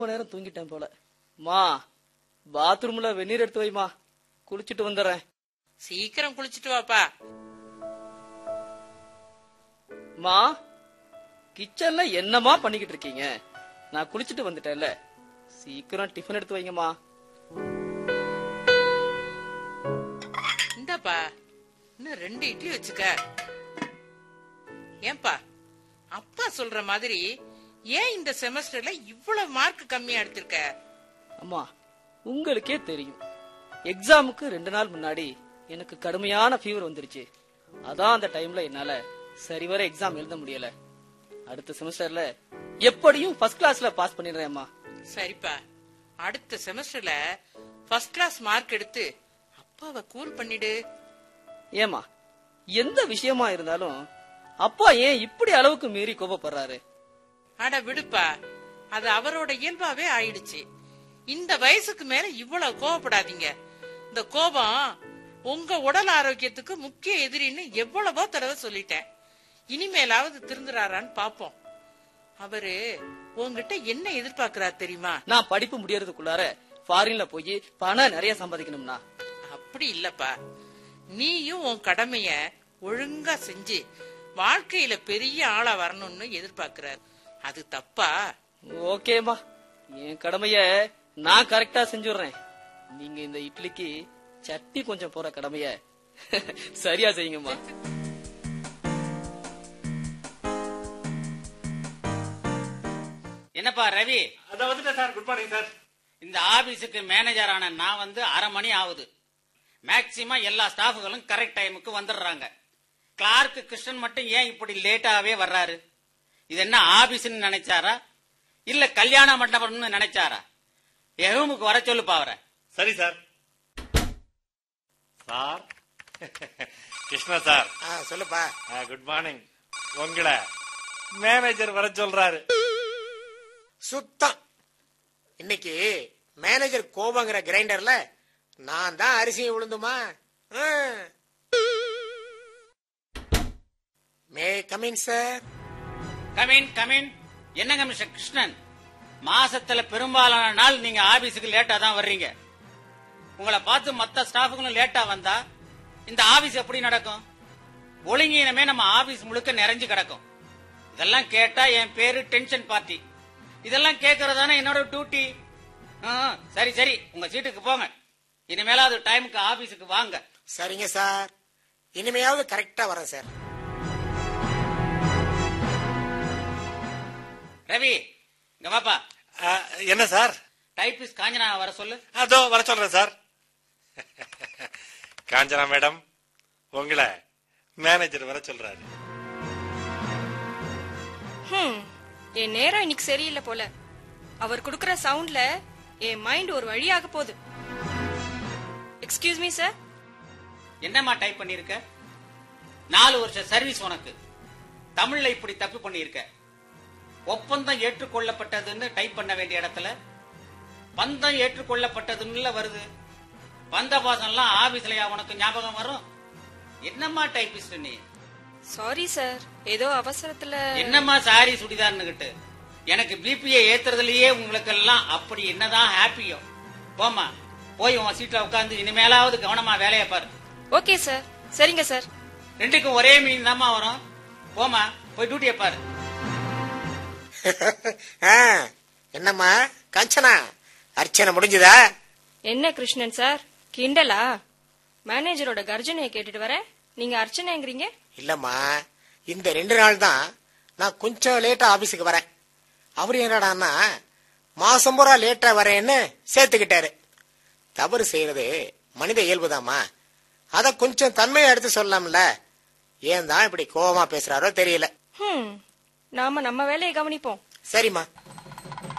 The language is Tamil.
ரொம்ப நேரம் தூங்கிட்டேன் போல மா பாத்ரூம்ல வெந்நீர் எடுத்து வைமா குளிச்சிட்டு வந்துடுறேன் சீக்கிரம் குளிச்சிட்டு வாப்பா மா கிச்சன்ல என்னமா பண்ணிக்கிட்டு இருக்கீங்க நான் குளிச்சிட்டு வந்துட்டேன்ல சீக்கிரம் டிஃபன் எடுத்து வைங்கம்மா இந்தாப்பா இன்னும் ரெண்டு இட்லி வச்சுக்க ஏன்பா அப்பா சொல்ற மாதிரி ஏன் இந்த செமஸ்டர்ல இவ்வளவு மார்க் கம்மியா எடுத்திருக்க அம்மா உங்களுக்கே தெரியும் எக்ஸாமுக்கு ரெண்டு நாள் முன்னாடி எனக்கு கடுமையான ஃபீவர் வந்துருச்சு அதான் அந்த டைம்ல என்னால சரிவர எக்ஸாம் எழுத முடியல அடுத்த செமஸ்டர்ல எப்படியும் ஃபர்ஸ்ட் கிளாஸ்ல பாஸ் பண்ணிடுறேன்மா சரிப்பா அடுத்த செமஸ்டர்ல ஃபர்ஸ்ட் கிளாஸ் மார்க் எடுத்து அப்பாவை கூல் பண்ணிடு ஏமா எந்த விஷயமா இருந்தாலும் அப்பா ஏன் இப்படி அளவுக்கு மீறி கோபப்படுறாரு அட விடுப்பா அது அவரோட இயல்பாவே ஆயிடுச்சு இந்த வயசுக்கு மேல இவ்வளவு கோவப்படாதீங்க இந்த கோபம் உங்க உடல் ஆரோக்கியத்துக்கு முக்கிய எதிரின்னு எவ்வளவோ தடவை சொல்லிட்டேன் இனிமேலாவது திருந்துறாரான்னு பாப்போம் அவரு உங்ககிட்ட என்ன எதிர்பார்க்கிறார் தெரியுமா நான் படிப்பு முடியறதுக்குள்ளார ஃபாரின்ல போய் பணம் நிறைய சம்பாதிக்கணும்னா அப்படி இல்லப்பா நீயும் உன் கடமைய ஒழுங்கா செஞ்சு வாழ்க்கையில பெரிய ஆளா வரணும்னு எதிர்பார்க்கிறார் அது தப்பா ஓகேம்மா என் கடமைய நான் கரெக்டா செஞ்சுடுறேன் நீங்க இந்த இட்லிக்கு சட்னி கொஞ்சம் போற கடமைய சரியா செய்யுங்கம்மா என்னப்பா ரவி அதான் வந்துட்டேன் சார் குட் மார்னிங் சார் இந்த ஆபீஸுக்கு மேனேஜர் ஆன நான் வந்து அரை மணி ஆகுது மேக்சிமம் எல்லா ஸ்டாஃபுகளும் கரெக்ட் டைமுக்கு வந்துடுறாங்க கிளார்க் கிருஷ்ணன் மட்டும் ஏன் இப்படி லேட்டாவே வர்றாரு இது என்ன ஆபீஸ்னு நினைச்சாரா இல்ல கல்யாண மண்டபம்னு நினைச்சாரா என் ரூமுக்கு வர சொல்லுப்பா அவரை சரி சார் சார் கிருஷ்ணா சார் ஆ சொல்லுப்பா குட் மார்னிங் உங்களை மேனேஜர் வர சொல்றாரு சுத்தம் இன்னைக்கு மேனேஜர் கோபங்கிற கிரைண்டர்ல நான் தான் அரிசியை உளுந்துமா may come in sir come in come in என்னங்க மிஸ்டர் கிருஷ்ணன் மாசத்துல பெரும்பாலான நாள் நீங்க ஆபீஸுக்கு லேட்டா தான் வர்றீங்க உங்களை பார்த்து மத்த ஸ்டாஃபுகளும் லேட்டா வந்தா இந்த ஆபீஸ் எப்படி நடக்கும் ஒழுங்கீனமே நம்ம ஆபீஸ் முழுக்க நிறைஞ்சு கிடக்கும் இதெல்லாம் கேட்டா என் பேரு டென்ஷன் பார்ட்டி இதெல்லாம் கேட்கறதானே என்னோட டியூட்டி சரி சரி உங்க சீட்டுக்கு போங்க இனிமேலாவது டைமுக்கு ஆபீஸுக்கு வாங்க சரிங்க சார் இனிமையாவது கரெக்டா வரேன் சார் ரவி இங்க வாப்பா அஹ், என்ன சார் டைபிஸ்ட் காஞ்சனா வர சொல்லு அதோ வர சொல்றேன் சார் காஞ்சனா மேடம் உங்களை மேனேஜர் வர சொல்றாரு ஹம், என் நேரம் இன்னைக்கு சரியில்லை போல அவர் கொடுக்கற சவுண்ட்ல என் மைண்ட் ஒரு வழியாக போகுது எக்ஸ்கியூஸ் மீ சார் என்னம்மா டைப் பண்ணிருக்க நாலு வருஷம் சர்வீஸ் உனக்கு தமிழ்ல இப்படி தப்பு பண்ணிருக்க ஒப்பந்தம் ஏற்றுக்கொள்ளப்பட்டதுன்னு டைப் பண்ண வேண்டிய இடத்துல பந்தம் ஏற்றுக்கொள்ளப்பட்டதுன்னு வருது பந்த பாசம்லாம் ஆபீஸ்லயா உனக்கு ஞாபகம் வரும் என்னம்மா டைபிஸ்ட் நீ சாரி சார் ஏதோ அவசரத்துல என்னம்மா சாரி சுடிதார்னுகிட்டு எனக்கு பிபியை ஏத்துறதுலயே உங்களுக்கு எல்லாம் அப்படி என்னதான் ஹாப்பியோ போம்மா போய் உன் சீட்ல உட்காந்து இனிமேலாவது கவனமா வேலையை பாரு ஓகே சார் சரிங்க சார் ரெண்டுக்கும் ஒரே மீன் தாம்மா வரும் போமா போய் டியூட்டியை பாரு ஆ, என்னம்மா கஞ்சனா அர்ச்சனை முடிஞ்சுதா என்ன கிருஷ்ணன் சார் கிண்டலா மேனேஜரோட கர்ஜனையை கேட்டுட்டு வரேன் நீங்க அர்ச்சனைங்கிறீங்க இல்லம்மா இந்த ரெண்டு நாள் தான் நான் கொஞ்சம் லேட்டா ஆபீஸுக்கு வரேன் அவர் என்னடான்னா மாசம் பூரா லேட்டா வரேன்னு சேர்த்துக்கிட்டாரு தவறு செய்யறது மனித இயல்புதாம்மா அத கொஞ்சம் தன்மையா எடுத்து சொல்லலாம்ல ஏன் தான் இப்படி கோவமா பேசுறாரோ தெரியல ஹம், நாம நம்ம வேலையை கவனிப்போம் சரிம்மா